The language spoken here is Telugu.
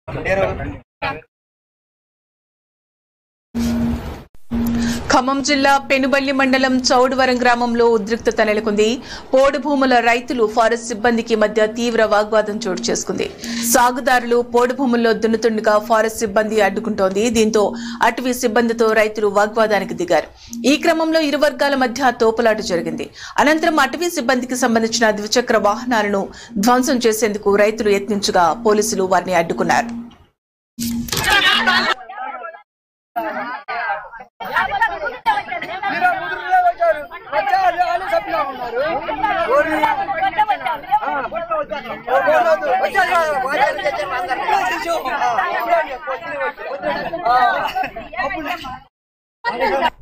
ఖమ్మం జిల్లా పెనుబల్లి మండలం చౌడవరం గ్రామంలో ఉద్రిక్తత నెలకొంది పోడు భూముల రైతులు ఫారెస్ట్ సిబ్బందికి మధ్య తీవ్ర వాగ్వాదం చోటు చేసుకుంది సాగుదారులు పోడు భూముల్లో దున్నుతుండగా ఫారెస్ట్ సిబ్బంది అడ్డుకుంటోంది దీంతో అటవీ సిబ్బందితో రైతులు వాగ్వాదానికి దిగారు ఈ క్రమంలో ఇరు వర్గాల మధ్య తోపులాట జరిగింది అనంతరం అటవీ సిబ్బందికి సంబంధించిన ద్విచక్ర వాహనాలను ధ్వంసం చేసేందుకు రైతులు యత్నించగా పోలీసులు వారిని అడ్డుకున్నారు వచ్చారు